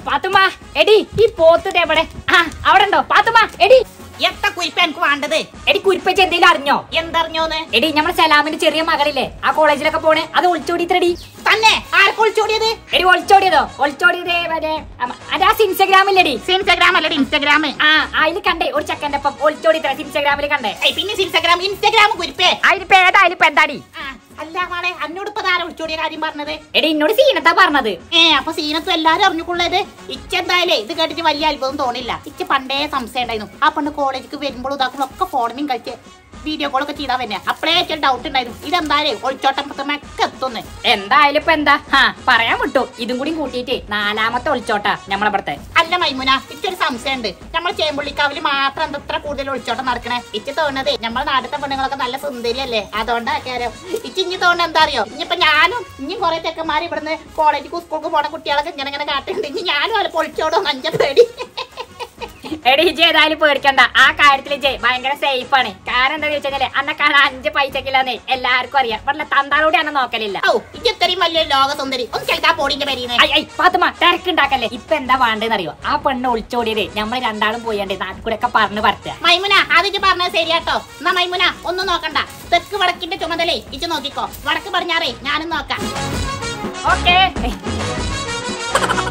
പാത്തുമ്മ എടി ഈ പോത്ത് എവിടെ ആ അവിടെ ഉണ്ടോ പാത്തുമ്മ എടി എത്ര കുരിപ്പ എനിക്ക് വേണ്ടത് എടി കുരിപ്പച്ച എന്തെങ്കിലും അറിഞ്ഞോ എന്തറിഞ്ഞോന്ന് എടി നമ്മുടെ സലാമിന്റെ ചെറിയ മകളില്ലേ ആ കോളേജിലൊക്കെ പോണേ അത് ഒളിച്ചോടിത്രടി തന്നെ ആർക്ക് ഒളിച്ചോടിയത് എടി ഒളിച്ചോടിയതോ ഒളിച്ചോടിയത് മറ്റേ അമ്മ, അത് ആ ഇൻസ്റ്റഗ്രാമില്ലടി ഇൻസ്റ്റാഗ്രാം അല്ലടി ഇൻസ്റ്റാഗ്രാം ആ അതിൽ കണ്ടേ ഒരു ചെക്കന്റെ ഒപ്പം ഒളിച്ചോടിത്ര ഇൻസ്റ്റഗ്രാമിൽ കണ്ടേ പിന്നെ ഇൻസ്റ്റാഗ്രാം ഇൻസ്റ്റാഗ്രാം കുരിപ്പേ അതിലിപ്പോ ഏതാ അതിലിപ്പോ എന്താടി ആ, അല്ല മോളെ അന്നോട് ഇപ്പൊ ആരാ ഒളിച്ചോടിയ കാര്യം പറഞ്ഞത് എടി എന്നോട് സീനത്താ പറഞ്ഞത് ഏ അപ്പൊ സീനത്തും എല്ലാരും അറിഞ്ഞുകൊള്ളത് ഇച്ച എന്തായാലേ ഇത് കേട്ടിട്ട് വലിയ അത്ഭുതം തോന്നില്ല ഇച്ച പണ്ടേ സംശയം ഉണ്ടായിരുന്നു ആ പെണ്ണ് കോളേജിക്ക് വരുമ്പോഴും ഇതാക്കുമ്പോഴും ഒക്കെ ഫോണിനും കളിച്ച് വീഡിയോ കോളൊക്കെ ചെയ്താ തന്നെ അപ്പളേ ഡൗട്ട് ഉണ്ടായിരുന്നു ഇതെന്തായാലും ഒളിച്ചോട്ടമ്പത്തമ്മൊക്കെ എത്തുന്നു എന്തായാലും ഇപ്പൊ എന്താ ഹാ പറയാൻ വിട്ടു ഇതും കൂടി കൂട്ടിയിട്ട് നാലാമത്തെ ഒളിച്ചോട്ടാ നമ്മളവിടത്തെ അല്ല മൈമുന ഇച്ചൊരു സംശയമുണ്ട് നമ്മൾ ചേമ്പുള്ളിക്കാവില് മാത്രം എന്താ ഇത്ര കൂടുതൽ ഒളിച്ചോട്ടം നടക്കണേ ഇച്ച് തോന്നുന്നതേ നമ്മളെ നാട്ടിലത്തെ പെണ്ണുങ്ങളൊക്കെ നല്ല സുന്ദരിയല്ലേ അതുകൊണ്ടാക്കാരോ ഇച്ച് ഇഞ്ഞി തോന്നുന്നത് എന്താ അറിയോ ഇനിയിപ്പൊ ഞാനും ഇനി കുറെ ചെക്കന്മാർ ഇവിടുന്ന് കോളേജിൽ സ്കൂൾക്ക് പോണ കുട്ടികളൊക്കെ ഇങ്ങനെ ഇങ്ങനെ കാട്ടുന്നുണ്ട് ഇനി ഞാനും അല്ല പൊളിച്ചോടോ നഞ്ച പേടി എടി ഇജ്ജ് ഏതായാലും പേടിക്കണ്ട ആ കാര്യത്തിൽ ഇജ്ജ് ഭയങ്കര സേഫ് ആണ് കാരണം എന്താ വെച്ചാല് അന്നെ കാണാൻ അഞ്ച് പൈസക്കില്ലാന്ന് എല്ലാവർക്കും അറിയാം ഇവിടെ തന്താളോടെ അന്നെ നോക്കലില്ല ഔ ഇജ്ജ് ഇത്രയും വലിയ ലോക സുന്ദരി ഒന്ന് കേൾക്കാ പോടിന്റെ പേരീന്ന് ഐ ഐ പാത്തുമ്മ തിരക്കുണ്ടാക്കല്ലേ ഇപ്പൊ എന്താ വേണ്ടെന്ന് അറിയോ ആ പെണ്ണ് ഒളിച്ചോടിയത് നമ്മൾ രണ്ടാളും പോയാണ്ട് നാട്ടിൽ കൂടെ ഒക്കെ പറഞ്ഞു പറിച്ച മൈമുന അതിച്ച് പറഞ്ഞത് ശരിയാട്ടോ എന്നാ മൈമുന ഒന്നും നോക്കണ്ട തെക്ക് വടക്കിന്റെ ചുമതലേ ഇച്ച് നോക്കിക്കോ വടക്ക് പറഞ്ഞാറേ ഞാനും നോക്കാം ഓക്കേ